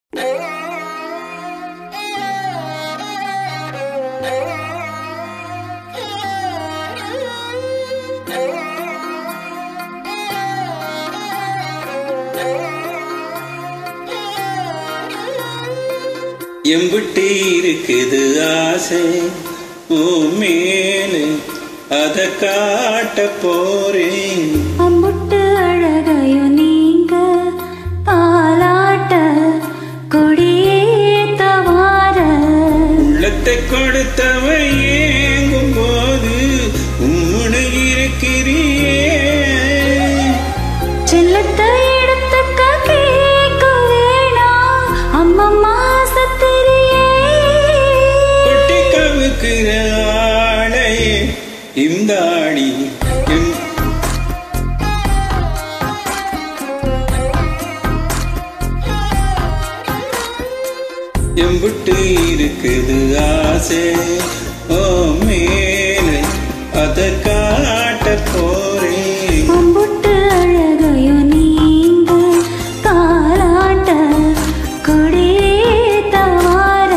எம்பிட்டு இருக்குது ஆசை உன் மேலே அத காட்ட போறேன் அம்புட்டு அழகையும் நீங்க பாலாட்ட கொடியேத்த வார உள்ளத்தை கொடுத்தவன் ஏங்கும் போது உம்முடு இருக்கிறியே செல்லத்தை எடுத்துக்க கேட்க வேணாம் அம்மம்மா சத்திரியே கொட்டி கவுக்கிற ஆளையே இந்த ஆடி எம் எம்பிட்டு இருக்குது ஆசை ஓ மேலே அத காட்ட போறேன் அம்புட்டு அழகையும் நீங்க பாலாட்ட கொடியேத்த வார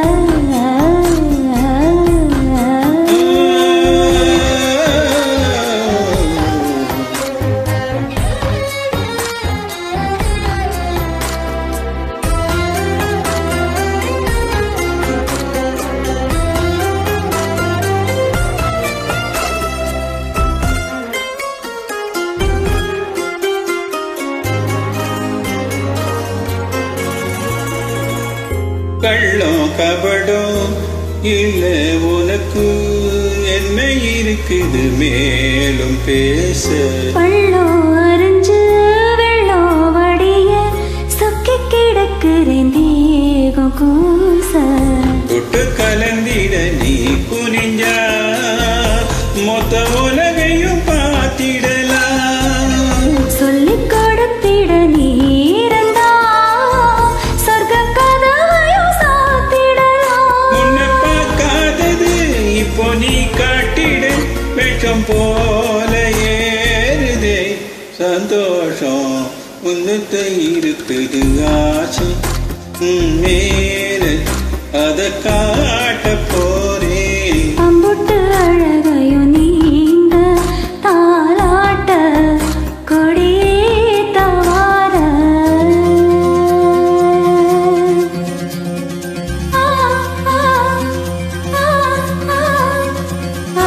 கள்ளம் கபடம் இல்ல உனக்கு என்ன இருக்குது மேலும் பேச பள்ளம் அரிஞ்சு வெள்ளம் வடிய சொக்கி கிடக்குறேன் தேகம் கூச தொட்டு கலந்திட நீ குனிஞ்சா மொத்த உலகையும் பார்த்திடலாம் சொல்லிக் கொடுத்திட நீரந்தா சொர்க்க கதவையும் சாத்திடலாம் உன்னை பார்க்காதது இப்போ நீ காட்டிட வெட்கம் போல ஏறுதே சந்தோஷம் உன்னத்தை இருக்குது ஆசை உன் மேல அத காட்ட போறேன் அம்புட்டு அழகையும் நீங்க தாலாட்ட கொடியேத்த வார ஆ, ஆ, ஆ, ஆ,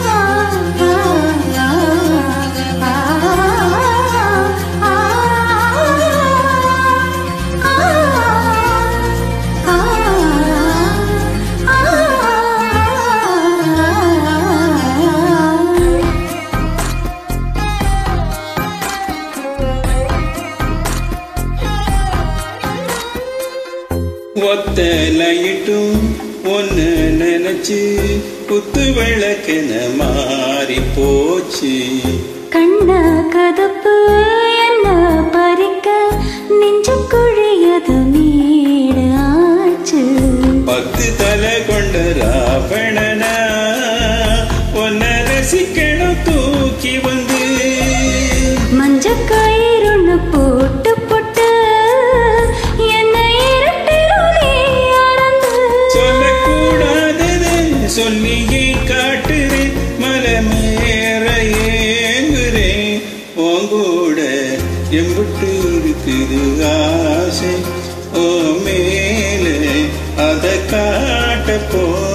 ஒத்த லைட்டும் ஒன்னு நினைச்சு குத்து விளக்கென மாறி போச்சு கண்ண கதப்பு என்ன பறிக்க நெஞ்சு குழியது நீடு ஆச்சு பத்து தலை கொண்ட ராவணனா ஒன்ன ரசிக்கணும் தூக்கி வந்து மஞ்ச கயிறுன்னு போட்டு போட்டு என்னை இருட்டிலும் நீ அறந்து சொல்லக்கூடாதது சொல்லியே காட்டுறேன் மலமேற ஏங்குறேன் உங்கூட எம்பிட்டு இருக்குது ஆசை ஓ மேலே அத காட்ட போ